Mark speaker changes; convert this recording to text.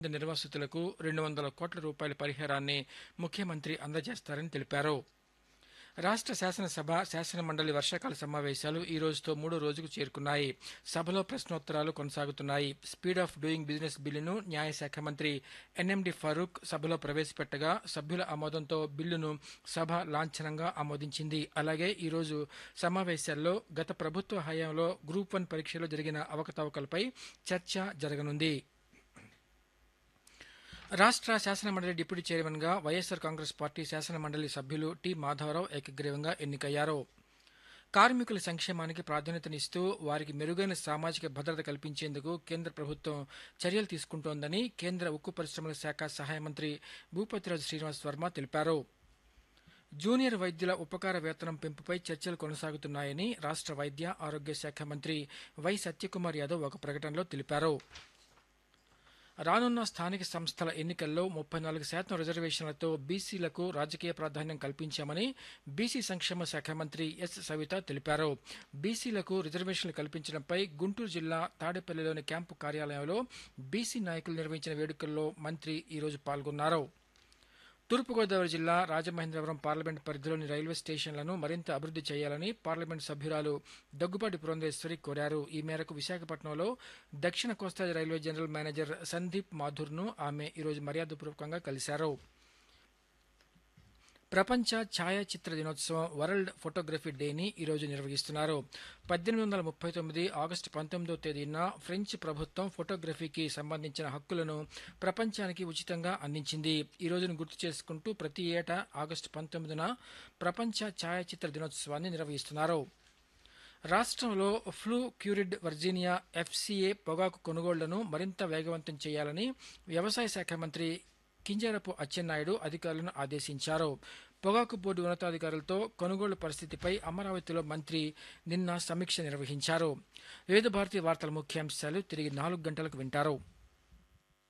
Speaker 1: నిర్వాసితులకు రెండు వందల కోట్ల రూపాయల పరిహారాన్ని ముఖ్యమంత్రి అందజేస్తారని తెలిపారు రాష్ట్ర శాసనసభ శాసనమండలి వర్షాకాల సమావేశాలు ఈ రోజుతో మూడో రోజుకు చేరుకున్నాయి సభలో ప్రశ్నోత్తరాలు కొనసాగుతున్నాయి స్పీడ్ ఆఫ్ డూయింగ్ బిజినెస్ బిల్లును న్యాయశాఖ మంత్రి ఎన్ఎండి ఫరూక్ సభలో ప్రవేశపెట్టగా సభ్యుల ఆమోదంతో బిల్లును సభ లాంఛనంగా ఆమోదించింది అలాగే ఈ రోజు సమావేశాల్లో గత ప్రభుత్వ హయాంలో గ్రూప్ వన్ పరీక్షలో జరిగిన అవకతవకలపై చర్చ జరగనుంది రాష్ట్ర శాసనమండలి డిప్యూటీ చైర్మన్ గా వైఎస్సార్ కాంగ్రెస్ పార్టీ శాసనమండలి సభ్యులు టి మాధవరావు ఏకగ్రీవంగా ఎన్నికయ్యారు కార్మికుల సంక్షేమానికి ప్రాధాన్యతనిస్తూ వారికి మెరుగైన సామాజిక భద్రత కల్పించేందుకు కేంద్ర ప్రభుత్వం చర్యలు తీసుకుంటోందని కేంద్ర ఉక్కు పరిశ్రమల శాఖ సహాయ మంత్రి భూపతిరాజు శ్రీనివాస్ వర్మ తెలిపారు జూనియర్ వైద్యుల ఉపకార వేతనం పెంపుపై చర్చలు కొనసాగుతున్నాయని రాష్ట్ర వైద్య ఆరోగ్య శాఖ మంత్రి వై సత్యకుమార్ యాదవ్ ఒక ప్రకటనలో తెలిపారు రానున్న స్థానిక సంస్థల ఎన్నికల్లో ముప్పై నాలుగు శాతం రిజర్వేషన్లతో బీసీలకు రాజకీయ ప్రాధాన్యం కల్పించామని బీసీ సంక్షేమ శాఖ మంత్రి ఎస్ సవిత తెలిపారు బీసీలకు రిజర్వేషన్లు కల్పించడంపై గుంటూరు జిల్లా తాడేపల్లిలోని క్యాంపు కార్యాలయంలో బీసీ నాయకులు నిర్వహించిన వేడుకల్లో మంత్రి ఈరోజు పాల్గొన్నారు తూర్పుగోదావరి జిల్లా రాజమహేంద్రవరం పార్లమెంట్ పరిధిలోని రైల్వే స్టేషన్లను మరింత అభివృద్ధి చేయాలని పార్లమెంట్ సభ్యురాలు దగ్గుబాటి పురంధేశ్వరి కోరారు ఈ మేరకు విశాఖపట్నంలో దక్షిణ కోస్తా రైల్వే జనరల్ మేనేజర్ సందీప్ మాథుర్ను ఆమె ఈరోజు మర్యాదపూర్వకంగా కలిశారు ప్రపంచ ఛాయాచిత్ర దినోత్సవం వరల్డ్ ఫోటోగ్రఫీ డేని ఈరోజు నిర్వహిస్తున్నారు పద్దెనిమిది వందల ముప్పై తొమ్మిది ఆగస్టు పంతొమ్మిదో తేదీన ఫ్రెంచ్ ప్రభుత్వం ఫోటోగ్రఫీకి సంబంధించిన హక్కులను ప్రపంచానికి ఉచితంగా అందించింది ఈ రోజును గుర్తు చేసుకుంటూ ప్రతి ఏటా ఆగస్టు పంతొమ్మిదిన ప్రపంచ ఛాయాచిత్ర దినోత్సవాన్ని నిర్వహిస్తున్నారు రాష్ట్రంలో ఫ్లూ క్యూరిడ్ వర్జీనియా ఎఫ్సీఏ పొగాకు కొనుగోళ్లను మరింత వేగవంతం చేయాలని వ్యవసాయ శాఖ మంత్రి కింజరపు అచ్చెన్నాయుడు అధికారులను ఆదేశించారు పొగాకు బోర్డు ఉన్నతాధికారులతో కొనుగోలు పరిస్థితిపై అమరావతిలో మంత్రి నిన్న సమీక్ష నిర్వహించారు వివిధ భారతీయ వార్తల ముఖ్యాంశాలు తిరిగి నాలుగు గంటలకు వింటారు